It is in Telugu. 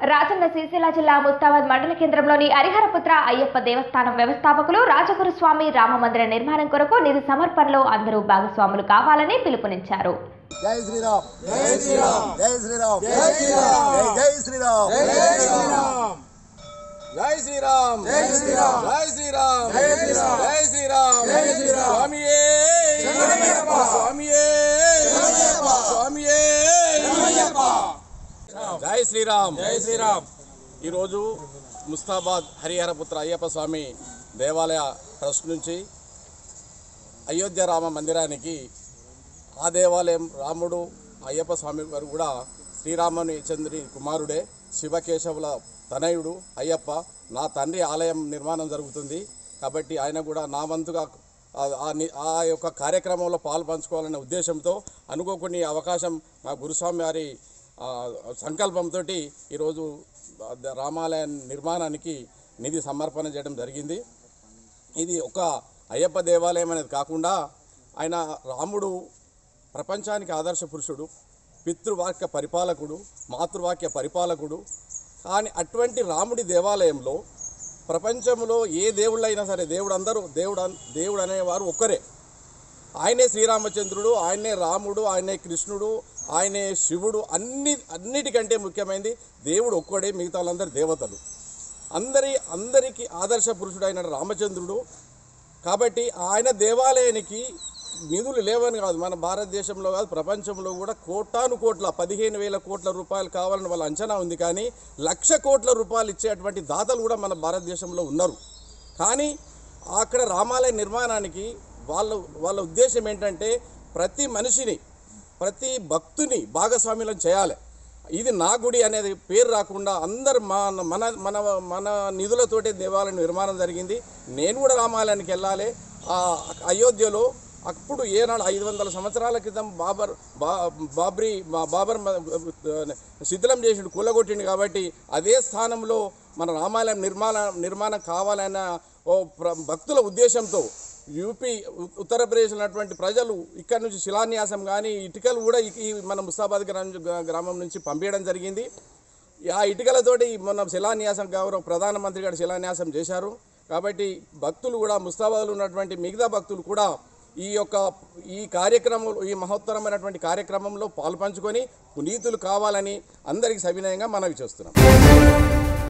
రాజన్న సిరిసిల్ల జిల్లా ముస్తాబాద్ మండల కేంద్రంలోని హరిహరపుత్ర అయ్యప్ప దేవస్థానం వ్యవస్థాపకులు రాజగురు స్వామి రామమందిర నిర్మాణం కొరకు నిధి సమర్పణలో అందరూ భాగస్వాములు కావాలని పిలుపునిచ్చారు జై శ్రీరామ్ జై శ్రీరామ్ జై శ్రీరామ్ జై శ్రీరామ్ జై శ్రీరామ్ జై శ్రీరామ్ జై శ్రీరామ్ జై శ్రీరామ్ జై శ్రీరామ్ జై శ్రీరామ్ జై శ్రీరామ్ స్వామియే స్వామియే స్వామియే జై శ్రీరామ్ జై శ్రీరామ్ ఈరోజు ముస్తాబాద్ హరిహరపుత్ర అయ్యప్ప స్వామి దేవాలయ ట్రస్ట్ నుంచి అయోధ్య రామ మందిరానికి ఆ దేవాలయం రాముడు అయ్యప్ప స్వామి వారు కూడా శ్రీరాముని చంద్రుని కుమారుడే శివకేశవుల తనయుడు అయ్యప్ప నా తండ్రి ఆలయం నిర్మాణం జరుగుతుంది కాబట్టి ఆయన కూడా నా వంతుగా ఆ- ఆ ని- ఆ యొక్క కార్యక్రమంలో పాలు పంచుకోవాలనే ఉద్దేశంతో అనుకోకుని అవకాశం మా గురుస్వామి వారి ఆ, సంకల్పంతో ఈరోజు ఆ ద- రామాలయ నిర్మాణానికి నిధి సమర్పణ చేయడం జరిగింది ఇది ఒక అయ్యప్ప దేవాలయం అనేది కాకుండా ఆయన రాముడు ప్రపంచానికి ఆదర్శ పురుషుడు పితృవాక్య పరిపాలకుడు మాతృవాక్య పరిపాలకుడు కానీ అటువంటి రాముడి దేవాలయంలో ప్రపంచంలో ఏ దేవుళ్ళైనా సరే దేవుడు అందరూ దేవుడు అన్- దేవుడు అనేవారు ఒక్కరే ఆయనే శ్రీరామచంద్రుడు ఆయనే రాముడు ఆయనే కృష్ణుడు ఆయనే శివుడు అన్ని అన్నిటికంటే ముఖ్యమైనది దేవుడు ఒక్కడే మిగతా వాళ్ళందరూ దేవతలు అందరి అందరికీ ఆదర్శ పురుషుడైన రామచంద్రుడు కాబట్టి ఆయన దేవాలయానికి నిధులు లేవని కాదు మన భారతదేశంలో కాదు ప్రపంచంలో కూడా కోటాను కోట్ల పదిహేను వేల కోట్ల రూపాయలు కావాలని వాళ్ళ అంచనా ఉంది కానీ లక్ష కోట్ల రూపాయలు ఇచ్చేటువంటి దాతలు కూడా మన భారతదేశంలో ఉన్నారు కానీ అక్కడ రామాలయ నిర్మాణానికి వాళ్ళ వాళ్ళ ఉద్దేశం ఏంటంటే ప్రతి మనిషిని ప్రతి భక్తుని భాగస్వామ్యం చేయాలి ఇది నా గుడి అనేది పేరు రాకుండా అందరు మన మన మన మన నిధులతోటి దేవాలయం నిర్మాణం జరిగింది నేను కూడా రామాలయానికి వెళ్ళాలి ఆ అయోధ్యలో అప్పుడు ఏనాడు ఐదు వందల సంవత్సరాల క్రితం బాబర్ బా బాబ్రీ బా- బాబర్ మ- శిథిలం చేసిండు కూలగొట్టిండు కాబట్టి అదే స్థానంలో మన రామాలయం నిర్మాణ నిర్మాణం కావాలన్న ఓ ప్ర భక్తుల ఉద్దేశంతో యూపీ ఉ- ఉత్తరప్రదేశ్ ఉన్నటువంటి ప్రజలు ఇక్కడ నుంచి శిలాన్యాసం కానీ ఇటుకలు కూడా ఈ- ఈ మన ముస్తాబాద్ గ్రామం గ్రామం నుంచి పంపించడం జరిగింది ఆ ఇటుకలతోటి మొన్న శిలాన్యాసం గౌరవ ప్రధానమంత్రి గారు శిలాన్యాసం చేశారు కాబట్టి భక్తులు కూడా ముస్తాబాద్లో ఉన్నటువంటి మిగతా భక్తులు కూడా ఈ యొక్క ఈ కార్యక్రమంలో ఈ మహోత్తరమైనటువంటి కార్యక్రమంలో పాలు పంచుకొని పునీతులు కావాలని అందరికీ సవినయంగా మనవి చేస్తున్నాం